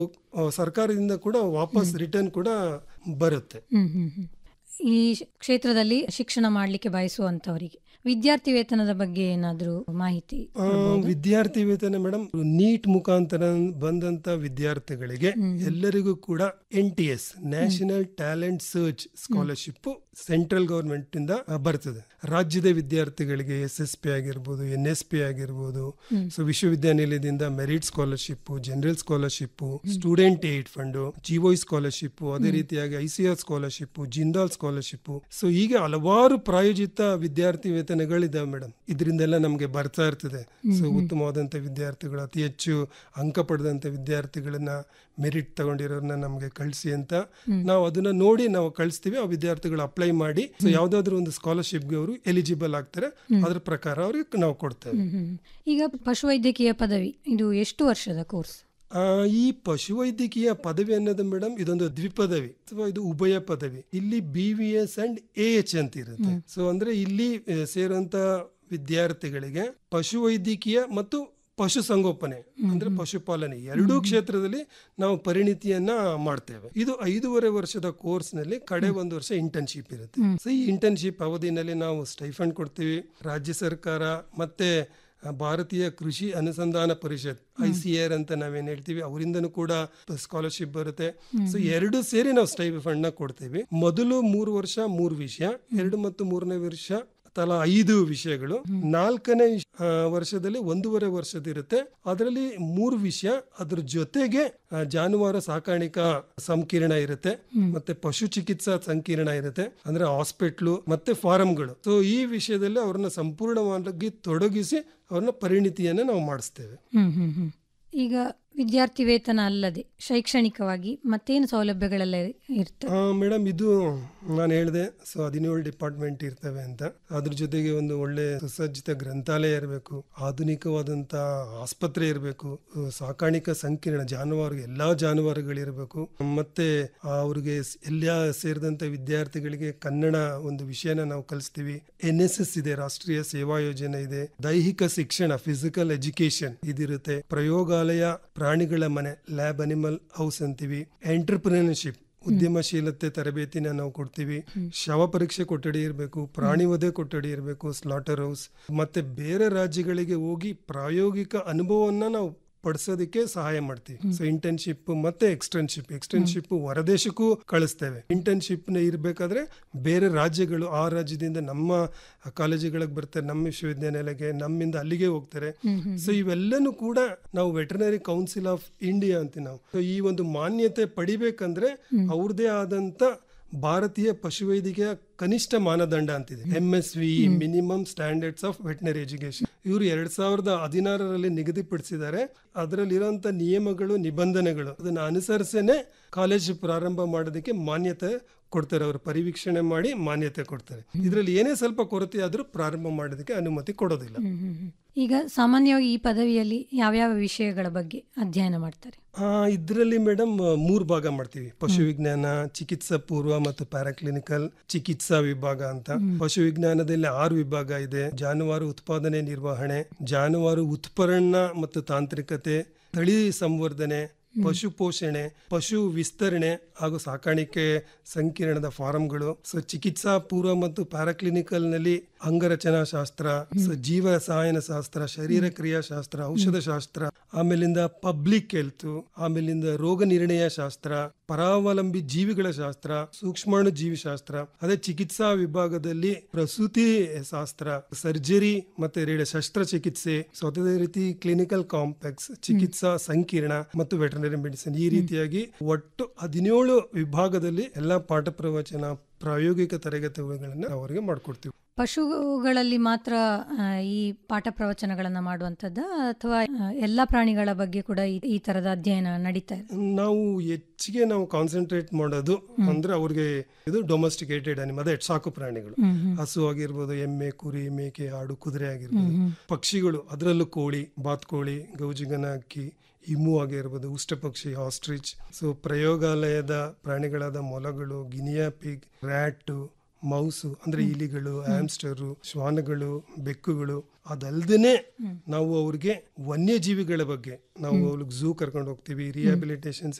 ಆ, ಸರ್ಕಾರದಿಂದ ಕೂಡ ವಾಪಸ್ ರಿಟರ್ನ್ ಕೂಡ ಬರುತ್ತೆ ಹ್ಮ್ ಹ್ಮ್ ಹ್ಮ್. ಈ ಶ್- ಕ್ಷೇತ್ರದಲ್ಲಿ ಶಿಕ್ಷಣ ಮಾಡಲಿಕ್ಕೆ ಬಯಸುವಂತವರಿಗೆ ವಿದ್ಯಾರ್ಥಿ ವೇತನದ ಬಗ್ಗೆ ಏನಾದರೂ ಮಾಹಿತಿ ಆ, ವಿದ್ಯಾರ್ಥಿ ವೇತನ ಮೇಡಮ್ ನೀಟ್ ಮುಖಾಂತರ ಬಂದಂತ ವಿದ್ಯಾರ್ಥಿಗಳಿಗೆ ಎಲ್ಲರಿಗೂ ಕೂಡ N T S national talent search scholarship central government ಇಂದ ಆ, ಬರ್ತದೆ ರಾಜ್ಯದ ವಿದ್ಯಾರ್ಥಿಗಳಿಗೆ ಎಸ್ ಎಸ್ ಪಿ ಆಗಿರ್ಬೋದು ಎನ್ ಎಸ್ ಪಿ ಆಗಿರ್ಬೋದು ಸೊ ವಿಶ್ವವಿದ್ಯಾನಿಲಯದಿಂದ merit scholarship general scholarship student aid fund GOI scholarship ಅದೇ ರೀತಿಯಾಗಿ I C R scholarship Jindal scholarship so ಹೀಗೆ ಹಲವಾರು ಪ್ರಾಯೋಜಿತ ವಿದ್ಯಾರ್ಥಿ ವೇತನಗಳಿದಾವೆ ಮೇಡಮ್ ಇದರಿಂದೆಲ್ಲ ನಮಗೆ ಬರ್ತಾ ಇರ್ತದೆ ಸೊ ಉತ್ತಮವಾದಂತ ವಿದ್ಯಾರ್ಥಿಗಳು ಅತಿ ಹೆಚ್ಚು ಅಂಕ ಪಡೆದಂತ ವಿದ್ಯಾರ್ಥಿಗಳನ್ನ ಮೆರಿಟ್ ತಗೊಂಡಿರೋರ್ನ ನಮಗೆ ಕಳಿಸಿ ಅಂತ ನಾವು ಅದನ್ನ ನೋಡಿ ನಾವು ಕಳಿಸ್ತೀವಿ ಆ ವಿದ್ಯಾರ್ಥಿಗಳು ಅಪ್ಲೈ ಮಾಡಿ ಸೊ ಯಾವ್ದಾದ್ರು ಒಂದು ಸ್ಕಾಲರ್ಶಿಪ್ಗೆ ಅವರು ಎಲಿಜಿಬಲ್ ಆಗ್ತಾರೆ ಅದ್ರ ಪ್ರಕಾರ ಅವ್ರಿಗೆ ನಾವು ಕೊಡ್ತೇವೆ ಹ್ಮ್ ಹ್ಮ್. ಈಗ ಪಶುವೈದ್ಯಕೀಯ ಪದವಿ ಇದು ಎಷ್ಟು ವರ್ಷದ ಕೋರ್ಸ್ ಆ, ಈ ಪಶುವೈದ್ಯಕೀಯ ಪದವಿ ಅನ್ನೋದು ಮೇಡಮ್ ಇದೊಂದು ದ್ವಿಪದವಿ ಅಥವಾ ಇದು ಉಭಯ ಪದವಿ ಇಲ್ಲಿ B V S and A H ಅಂತ ಇರುತ್ತೆ ಸೊ ಅಂದ್ರೆ ಇಲ್ಲಿ ಆ, ಸೇರುವಂತ ವಿದ್ಯಾರ್ಥಿಗಳಿಗೆ ಪಶುವೈದ್ಯಕೀಯ ಮತ್ತು ಪಶುಸಂಗೋಪನೆ ಅಂದ್ರೆ ಪಶುಪಾಲನೆ ಎರಡೂ ಕ್ಷೇತ್ರದಲ್ಲಿ ನಾವು ಪರಿಣಿತಿಯನ್ನ ಮಾಡ್ತೇವೆ ಇದು ಐದೂವರೆ ವರ್ಷದ ಕೋರ್ಸ್ ನಲ್ಲಿ ಕಡೆ ಒಂದು ವರ್ಷ ಇಂಟರ್ನ್ಶಿಪ್ ಇರುತ್ತೆ ಸೊ ಈ ಇಂಟರ್ನ್ಶಿಪ್ ಅವಧಿನಲ್ಲಿ ನಾವು ಸ್ಟೈಫಂಡ್ ಕೊಡ್ತೀವಿ ರಾಜ್ಯ ಸರ್ಕಾರ ಮತ್ತೆ ಆ, ಭಾರತೀಯ ಕೃಷಿ ಅನುಸಂಧಾನ ಪರಿಷತ್ ಐ ಸಿ ಆರ್ ಅಂತ ನಾವೇನ್ ಹೇಳ್ತೀವಿ ಅವರಿಂದನೂ ಕೂಡ ಸ್ಕಾಲರ್ಶಿಪ್ ಬರುತ್ತೆ ಸೊ ಎರಡು ಸೇರಿ ನಾವು ಸ್ಟೈಫ್ ಫಂಡ್ ನ ಕೊಡ್ತೇವೆ ಮೊದಲು ಮೂರು ವರ್ಷ ಮೂರು ವಿಷಯ ಎರಡು ಮತ್ತು ಮೂರನೇ ವರ್ಷ ತಲಾ ಐದು ವಿಷಯಗಳು ನಾಲ್ಕನೇ ವಿಷ- ಆ, ವರ್ಷದಲ್ಲಿ ಒಂದೂವರೆ ವರ್ಷದಿರುತ್ತೆ ಅದರಲ್ಲಿ ಮೂರು ವಿಷಯ ಅದ್ರ ಜೊತೆಗೆ ಆ, ಜಾನುವಾರು ಸಾಕಾಣಿಕಾ ಸಂಕೀರ್ಣ ಇರುತ್ತೆ ಮತ್ತೆ ಪಶು ಚಿಕಿತ್ಸಾ ಸಂಕೀರ್ಣ ಇರುತ್ತೆ ಅಂದ್ರೆ ಹಾಸ್ಪಿಟ್ಲು ಮತ್ತೆ ಫಾರಂಗಳು ಸೊ ಈ ವಿಷಯದಲ್ಲಿ ಅವ್ರನ್ನ ಸಂಪೂರ್ಣವಾಗಿ ತೊಡಗಿಸಿ ಅವ್ರನ್ನ ಪರಿಣಿತಿಯನ್ನ ನಾವು ಮಾಡಿಸ್ತೇವೆ ಹ್ಮ್ ಹ್ಮ್ ಹ್ಮ್. ಈಗ ವಿದ್ಯಾರ್ಥಿ ವೇತನ ಅಲ್ಲದೆ ಶೈಕ್ಷಣಿಕವಾಗಿ ಮತ್ತೇನು ಸೌಲಭ್ಯಗಳೆಲ್ಲ ಇರ್ತವೆ ಮೇಡಮ್ ಇದು ನಾನು ಹೇಳಿದೆ ಸೊ ಹದಿನೇಳು ಡಿಪಾರ್ಟ್ಮೆಂಟ್ ಇರ್ತವೆ ಅಂತ ಅದ್ರ ಜೊತೆಗೆ ಒಂದು ಒಳ್ಳೆ ಸುಸಜ್ಜಿತ ಗ್ರಂಥಾಲಯ ಇರಬೇಕು ಆಧುನಿಕವಾದಂತ ಆಸ್ಪತ್ರೆ ಇರಬೇಕು ಸಾಕಾಣಿಕಾ ಸಂಕೀರ್ಣ ಜಾನುವಾರು ಎಲ್ಲಾ ಜಾನುವಾರುಗಳಿರಬೇಕು ಮತ್ತೆ ಅವ್ರಿಗೆ ಸ್- ಎಲ್ಲ ಸೇರಿದಂತ ವಿದ್ಯಾರ್ಥಿಗಳಿಗೆ ಕನ್ನಡ ಒಂದು ವಿಷಯನ ನಾವು ಕಲಿಸ್ತೀವಿ ಎನ್ ಎಸ್ ಎಸ್ ಇದೆ ರಾಷ್ಟ್ರೀಯ ಸೇವಾ ಯೋಜನೆ ಇದೆ ದೈಹಿಕ ಶಿಕ್ಷಣ ಫಿಸಿಕಲ್ ಎಜುಕೇಶನ್ ಇದಿರುತ್ತೆ ಪ್ರಯೋಗಾಲಯ ಪ್ರಾಣಿಗಳ ಮನೆ ಲ್ಯಾಬ್ ಅನಿಮಲ್ ಹೌಸ್ ಅಂತೀವಿ ಎಂಟರ್ಪ್ರಿನರ್ಶಿಪ್ ಉದ್ಯಮಶೀಲತೆ ತರಬೇತಿನ ನಾವು ಕೊಡ್ತೀವಿ ಶವ ಪರೀಕ್ಷೆ ಕೊಠಡಿ ಇರಬೇಕು ಪ್ರಾಣಿ ವಧೆ ಕೊಠಡಿ ಇರಬೇಕು ಸ್ಲಾಟರ್ ಹೌಸ್ ಮತ್ತೆ ಬೇರೆ ರಾಜ್ಯಗಳಿಗೆ ಹೋಗಿ ಪ್ರಾಯೋಗಿಕ ಅನುಭವವನ್ನ ನಾವು ಪಡಿಸೋದಕ್ಕೆ ಸಹಾಯ ಮಾಡ್ತೀವಿ ಸೊ ಇಂಟರ್ನ್ಶಿಪ್ ಮತ್ತೆ ಎಕ್ಸ್ಟರ್ನ್ಶಿಪ್ ಎಕ್ಸ್ಟರ್ನ್ಶಿಪ್ ಹೊರದೇಶಕ್ಕೂ ಕಳಿಸ್ತೇವೆ ಇಂಟರ್ನ್ಶಿಪ್ ನ ಇರ್ಬೇಕಾದ್ರೆ ಬೇರೆ ರಾಜ್ಯಗಳು ಆ ರಾಜ್ಯದಿಂದ ನಮ್ಮ ಕಾಲೇಜುಗಳಿಗೆ ಬರ್ತಾರೆ ನಮ್ಮ ವಿಶ್ವವಿದ್ಯಾನಿಲಯಕ್ಕೆ ನಮ್ಮಿಂದ ಅಲ್ಲಿಗೆ ಹೋಗ್ತಾರೆ ಸೊ ಇವೆಲ್ಲನೂ ಕೂಡ ನಾವು ವೆಟರ್ನರಿ ಕೌನ್ಸಿಲ್ ಆಫ್ ಇಂಡಿಯಾ ಅಂತೀವಿ ನಾವು So ಈ ಒಂದು ಮಾನ್ಯತೆ ಪಡಿಬೇಕಂದ್ರೆ ಅವ್ರದೇ ಆದಂತ ಭಾರತೀಯ ಪಶುವೈದ್ಯಕೀಯ ಕನಿಷ್ಠ ಮಾನದಂಡ ಅಂತಿದೆ M S V minimum standards of veterinary education ಇವರು ಎರಡ್ ಸಾವಿರದ ಹದಿನಾರರಲ್ಲಿ ನಿಗದಿಪಡಿಸಿದ್ದಾರೆ ಅದರಲ್ಲಿರುವಂತ ನಿಯಮಗಳು ನಿಬಂಧನೆಗಳು ಅದನ್ನ ಅನುಸರಿಸೇನೆ ಕಾಲೇಜ್ ಪ್ರಾರಂಭ ಮಾಡೋದಕ್ಕೆ ಮಾನ್ಯತೆ ಕೊಡ್ತಾರೆ ಅವರು ಪರಿವೀಕ್ಷಣೆ ಮಾಡಿ ಮಾನ್ಯತೆ ಕೊಡ್ತಾರೆ ಇದರಲ್ಲಿ ಏನೇ ಸ್ವಲ್ಪ ಕೊರತೆ ಆದ್ರೂ ಪ್ರಾರಂಭ ಮಾಡೋದಕ್ಕೆ ಅನುಮತಿ ಕೊಡೋದಿಲ್ಲ ಹ್ಮ್ ಹ್ಮ್ ಹ್ಮ್. ಈಗ ಸಾಮಾನ್ಯವಾಗಿ ಈ ಪದವಿಯಲ್ಲಿ ಯಾವ್ಯಾವ ವಿಷಯಗಳ ಬಗ್ಗೆ ಅಧ್ಯಯನ ಮಾಡ್ತಾರೆ ಆ ಇದರಲ್ಲಿ ಮೇಡಮ್ ಮೂರು ಭಾಗ ಮಾಡ್ತೀವಿ ಪಶು ವಿಜ್ಞಾನ ಚಿಕಿತ್ಸಾ ಪೂರ್ವ ಮತ್ತು ಪ್ಯಾರಾಕ್ಲಿನಿಕಲ್ ಚಿಕಿತ್ಸಾ ವಿಭಾಗ ಅಂತ ಪಶು ವಿಜ್ಞಾನದಲ್ಲಿ ಆರು ವಿಭಾಗ ಇದೆ ಜಾನುವಾರು ಉತ್ಪಾದನೆ ನಿರ್ವಹಣೆ ಜಾನುವಾರು ಉತ್ಪನ್ನ ಮತ್ತು ತಾಂತ್ರಿಕತೆ ತಳಿ ಸಂವರ್ಧನೆ ಪಶು ಪೋಷಣೆ ಪಶು ವಿಸ್ತರಣೆ ಹಾಗೂ ಸಾಕಾಣಿಕೆ ಸಂಕೀರ್ಣದ ಫಾರಂಗಳು ಸೊ ಚಿಕಿತ್ಸಾ ಪೂರ್ವ ಮತ್ತು ಪ್ಯಾರಾಕ್ಲಿನಿಕಲ್ ನಲ್ಲಿ ಅಂಗರಚನಾ ಶಾಸ್ತ್ರ ಸೊ ಜೀವ ರಸಾಯನ ಶಾಸ್ತ್ರ ಶರೀರ ಕ್ರಿಯಾಶಾಸ್ತ್ರ ಔಷಧ ಶಾಸ್ತ್ರ ಆಮೇಲಿಂದ ಪಬ್ಲಿಕ್ ಹೆಲ್ತ್ ಆಮೇಲಿಂದ ರೋಗ ನಿರ್ಣಯ ಶಾಸ್ತ್ರ ಪರಾವಲಂಬಿ ಜೀವಿಗಳ ಶಾಸ್ತ್ರ ಸೂಕ್ಷ್ಮಾಣು ಜೀವಿ ಶಾಸ್ತ್ರ ಅದೇ ಚಿಕಿತ್ಸಾ ವಿಭಾಗದಲ್ಲಿ ಪ್ರಸೂತಿ ಶಾಸ್ತ್ರ ಸರ್ಜರಿ ಮತ್ತೆ ರೇಡಿಯೋ ಶಸ್ತ್ರಚಿಕಿತ್ಸೆ ಸೊ ಅದೇ ರೀತಿ ಕ್ಲಿನಿಕಲ್ ಕಾಂಪ್ಲೆಕ್ಸ್ ಚಿಕಿತ್ಸಾ ಸಂಕೀರ್ಣ ಮತ್ತು ವೆಟರ್ನರಿ ಮೆಡಿಸಿನ್ ಈ ರೀತಿಯಾಗಿ ಒಟ್ಟು ಹದಿನೇಳು ವಿಭಾಗದಲ್ಲಿ ಎಲ್ಲಾ ಪಾಠ ಪ್ರವಚನ ಪ್ರಾಯೋಗಿಕ ತರಗತಿಗಳನ್ನ ಅವರಿಗೆ ಮಾಡ್ಕೊಡ್ತೀವಿ ಪಶುಗಳಲ್ಲಿ ಮಾತ್ರ ಆ, ಈ ಪಾಠ ಪ್ರವಚನಗಳನ್ನ ಮಾಡುವಂತದ್ದ ಅಥವಾ ಆ, ಎಲ್ಲಾ ಪ್ರಾಣಿಗಳ ಬಗ್ಗೆ ಕೂಡ ಈ- ಈ ತರದ ಅಧ್ಯಯನ ನಡೀತಾ ಇದೆ ನಾವು ಹೆಚ್ಚಿಗೆ ನಾವು ಕಾನ್ಸಂಟ್ರೇಟ್ ಮಾಡೋದು ಅಂದ್ರೆ ಅವ್ರಿಗೆ ಇದು ಡೊಮೆಸ್ಟಿಕೇಟೆಡ್ ಅನಿಮಲ್ ಅದೇ ಸಾಕು ಪ್ರಾಣಿಗಳು ಹಸು ಆಗಿರ್ಬೋದು ಎಮ್ಮೆ ಕುರಿ ಮೇಕೆ ಆಡು ಕುದುರೆ ಆಗಿರ್ಬೋದು ಪಕ್ಷಿಗಳು ಅದರಲ್ಲೂ ಕೋಳಿ ಬಾತ್ಕೋಳಿ ಗೌಜಿಗನ ಅಕ್ಕಿ ಇಮು ಆಗಿರ್ಬೋದು ಉಷ್ಟ ಪಕ್ಷಿ ಆಸ್ಟ್ರಿಚ್ ಸೊ ಪ್ರಯೋಗಾಲಯದ ಪ್ರಾಣಿಗಳಾದ ಮೊಲಗಳು ಗಿನಿಯಾ ಪಿಗ್ ರ್ಯಾಟ್ ಮೌಸು ಅಂದ್ರೆ ಇಲಿಗಳು ಆಮ್ಸ್ಟರು ಶ್ವಾನಗಳು ಬೆಕ್ಕುಗಳು ಅದಲ್ದೇನೆ ನಾವು ಅವ್ರಿಗೆ ವನ್ಯಜೀವಿಗಳ ಬಗ್ಗೆ ನಾವು ಅವ್ರಿಗೆ ಝೂ ಕರ್ಕೊಂಡು ಹೋಗ್ತೀವಿ ರಿಹಾಬಿಲಿಟೇಷನ್